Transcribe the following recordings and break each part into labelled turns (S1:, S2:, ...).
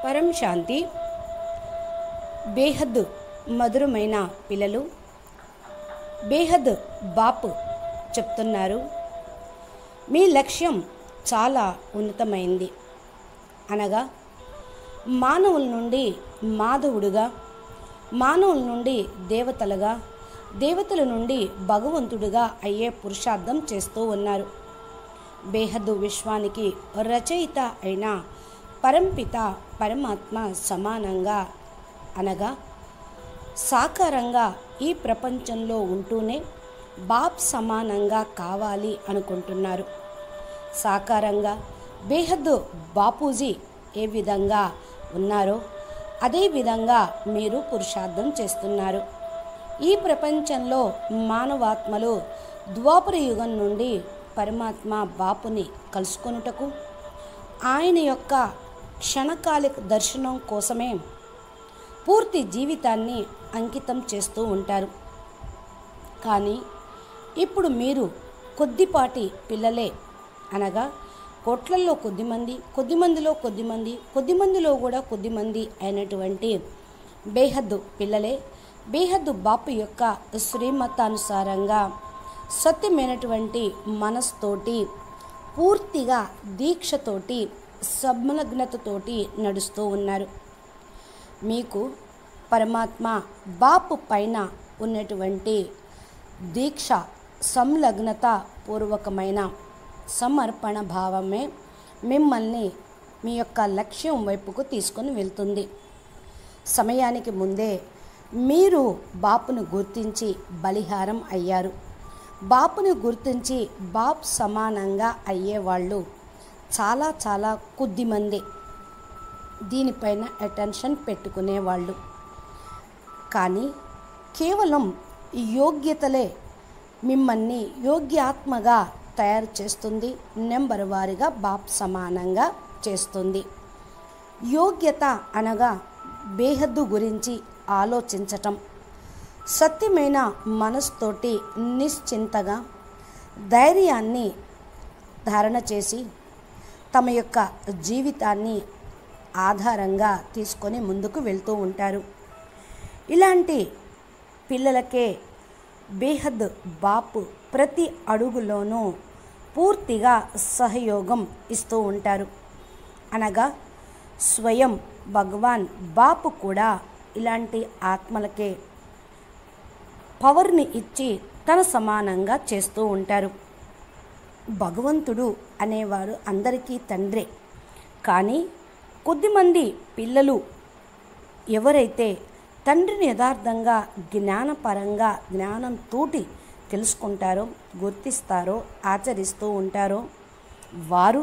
S1: పరం శాంతి బేహద్ మధురమైన పిల్లలు బేహద్ బాపు చెప్తున్నారు మీ లక్ష్యం చాలా ఉన్నతమైంది అనగా మానవుల నుండి మాధవుడుగా మానవుల నుండి దేవతలుగా దేవతల నుండి భగవంతుడుగా అయ్యే పురుషార్థం చేస్తూ ఉన్నారు బేహద్దు విశ్వానికి రచయిత అయిన పరంపిత పరమాత్మ సమానంగా అనగా సాకారంగా ఈ ప్రపంచంలో ఉంటూనే బాప్ సమానంగా కావాలి అనుకుంటున్నారు సాకారంగా బేహద్దు బాపూజీ ఏ విధంగా ఉన్నారో అదే విధంగా మీరు పురుషార్థం చేస్తున్నారు ఈ ప్రపంచంలో మానవాత్మలు ద్వాపర యుగం నుండి పరమాత్మ బాపుని కలుసుకొనుటకు ఆయన యొక్క క్షణకాలిక దర్శనం కోసమే పూర్తి జీవితాన్ని అంకితం చేస్తూ ఉంటారు కానీ ఇప్పుడు మీరు కొద్దిపాటి పిల్లలే అనగా కోట్లల్లో కొద్దిమంది కొద్దిమందిలో కొద్దిమంది కొద్దిమందిలో కూడా కొద్దిమంది అయినటువంటి బేహద్దు పిల్లలే బేహద్దు బాపు యొక్క శ్రీమతానుసారంగా సత్యమైనటువంటి మనస్తోటి పూర్తిగా దీక్షతోటి సంలగ్నతతోటి నడుస్తూ ఉన్నారు మీకు పరమాత్మ బాపు పైన ఉన్నటువంటి దీక్ష సంలగ్నత పూర్వకమైన సమర్పణ భావమే మిమ్మల్ని మీ యొక్క లక్ష్యం వైపుకు తీసుకొని వెళ్తుంది సమయానికి ముందే మీరు బాపును గుర్తించి బలిహారం అయ్యారు బాపును గుర్తించి బాప్ సమానంగా అయ్యేవాళ్ళు చాలా చాలా కొద్దిమంది దీనిపైన అటెన్షన్ పెట్టుకునేవాళ్ళు కానీ కేవలం యోగ్యతలే మిమ్మల్ని యోగ్యాత్మగా తయారు చేస్తుంది నెంబర్ వారిగా బాప్ సమానంగా చేస్తుంది యోగ్యత అనగా బేహద్దు గురించి ఆలోచించటం సత్యమైన మనస్తోటి నిశ్చింతగా ధైర్యాన్ని ధారణ చేసి తమ యొక్క జీవితాన్ని ఆధారంగా తీసుకొని ముందుకు వెళ్తూ ఉంటారు ఇలాంటి పిల్లలకే బేహద్ బాపు ప్రతి అడుగులోనూ పూర్తిగా సహయోగం ఇస్తూ ఉంటారు అనగా స్వయం భగవాన్ బాపు కూడా ఇలాంటి ఆత్మలకే పవర్ని ఇచ్చి తన సమానంగా చేస్తూ ఉంటారు భగవంతుడు అనేవాడు అందరికీ తండ్రే కానీ కొద్దిమంది పిల్లలు ఎవరైతే తండ్రిని యథార్థంగా జ్ఞానపరంగా జ్ఞానంతోటి తెలుసుకుంటారో గుర్తిస్తారో ఆచరిస్తూ ఉంటారో వారు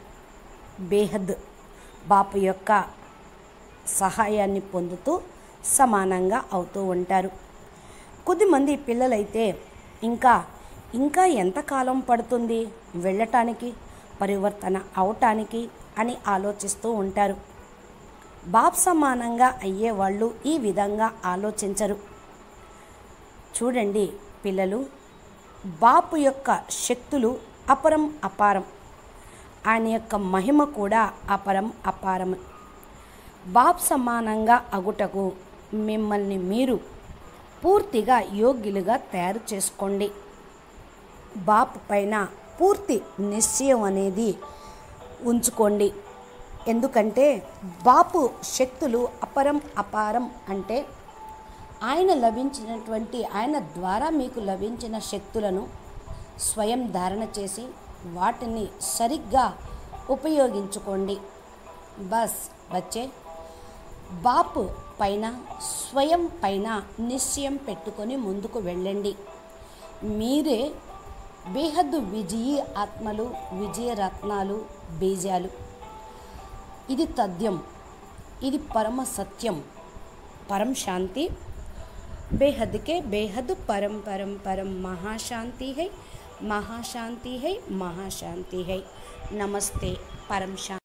S1: బేహద్ బాపు యొక్క సహాయాన్ని పొందుతూ సమానంగా అవుతూ ఉంటారు కొద్దిమంది పిల్లలైతే ఇంకా ఇంకా ఎంతకాలం పడుతుంది వెళ్ళటానికి పరివర్తన అవటానికి అని ఆలోచిస్తూ ఉంటారు బాప్ సమానంగా అయ్యేవాళ్ళు ఈ విధంగా ఆలోచించరు చూడండి పిల్లలు బాపు యొక్క శక్తులు అపరం అపారం ఆయన యొక్క మహిమ కూడా అపరం అపారం బాప్ సమానంగా అగుటకు మిమ్మల్ని మీరు పూర్తిగా యోగ్యులుగా తయారు చేసుకోండి బాప్ పైన పూర్తి నిశ్చయం అనేది ఉంచుకోండి ఎందుకంటే బాపు శక్తులు అపరం అపారం అంటే ఆయన లభించినటువంటి ఆయన ద్వారా మీకు లభించిన శక్తులను స్వయం ధారణ చేసి వాటిని సరిగ్గా ఉపయోగించుకోండి బస్ వచ్చే బాపు పైన స్వయం పైన నిశ్చయం పెట్టుకొని ముందుకు వెళ్ళండి మీరే బేహద్దు విజయీ ఆత్మలు విజయరత్నాలు బీజాలు ఇది తథ్యం ఇది పరమ సత్యం పరం శాంతి बेहद के बेहद परम परम परम महाशांति है महाशांति है महाशांति है नमस्ते परम शांति